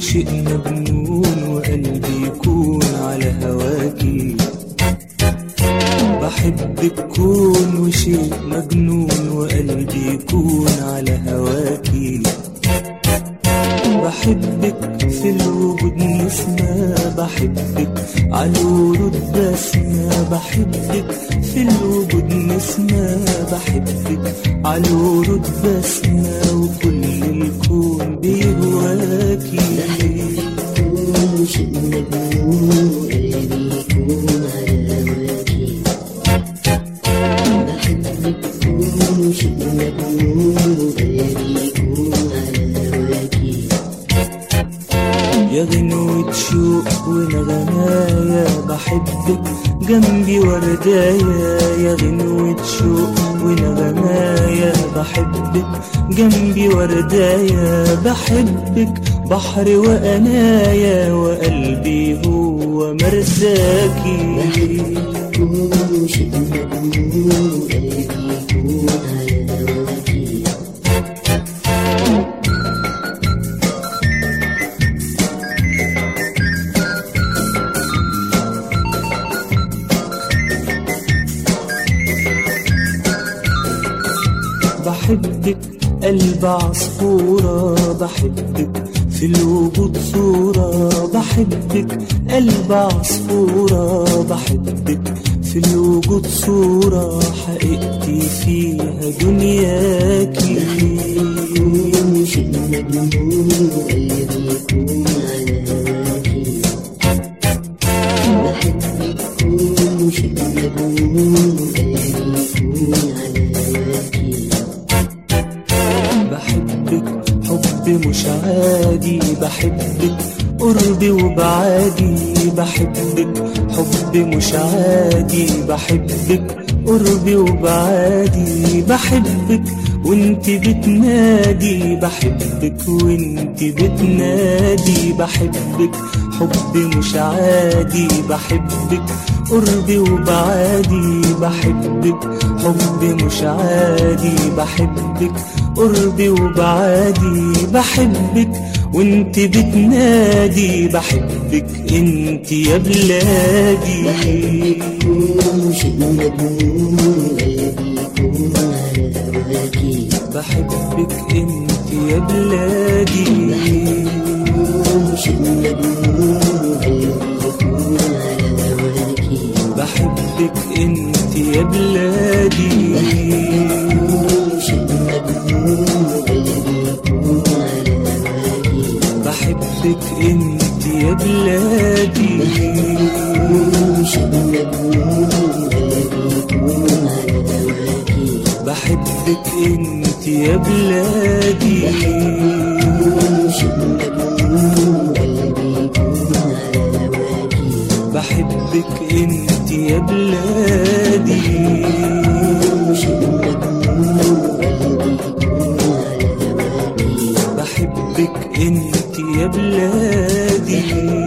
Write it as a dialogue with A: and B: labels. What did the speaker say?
A: شيء مجنون وقلبي يكون على هواكي بحبك كون وشيء مجنون وقلبي يكون على هواكي بحبك في الوجود نسمة بحبك على الورود بسمة بحبك في الوجود نسمة بحبك على الورود بسمة وكل الكون بيهواكي
B: كون شيء مجنون وقلبي يكون على هواكي بحبك كون شيء مجنون وقلبي يكون على هواكي
A: يا غنوة شوق ونغمايا بحبك جنبي وردايا يا غنوة شوق ونغمايا بحبك جنبي وردايا بحبك بحر وأنايا وقلبي هو مرساكي
B: كون شيء مجنون وقلبي يكون على هواكي
A: بحبك قلب عصفورة بحبك في الوجود صورة بحبك قلب عصفورة بحبك في الوجود صورة حقيقتي فيها دنياكي
B: كون شيء مجنون وقلبي يكون على هواكي بحبك كون شيء مجنون وقلبي يكون على هواكي
A: بحبك حب مش عادي بحبك قربي وبعادي بحبك حب مش عادي بحبك قربي وبعادي بحبك وانت بتنادي بحبك وانت بتنادي بحبك حب مش عادي بحبك قربي وبعادي بحبك حب مش عادي بحبك قربي وبعادي بحبك وانت بتنادي بحبك انت يا بلادي
B: كون شيء مجنون وقلبي يكون على هواكي
A: بحبك انت يا بلادي
B: كون شيء مجنون وقلبي يكون على هواكي
A: بحبك انت يا بلادي
B: كون شيء مجنون وقلبي يكون على هواكي
A: بحبك انت يا بلادي
B: كون شيء مجنون وقلبي يكون على هواكي
A: بحبك انت يا بلادي
B: كون شيء مجنون وقلبي يكون على هواكي
A: بحبك انت يا بلادي
B: كون شيء مجنون وقلبي يكون على هواكي
A: بحبك انت يا بلادي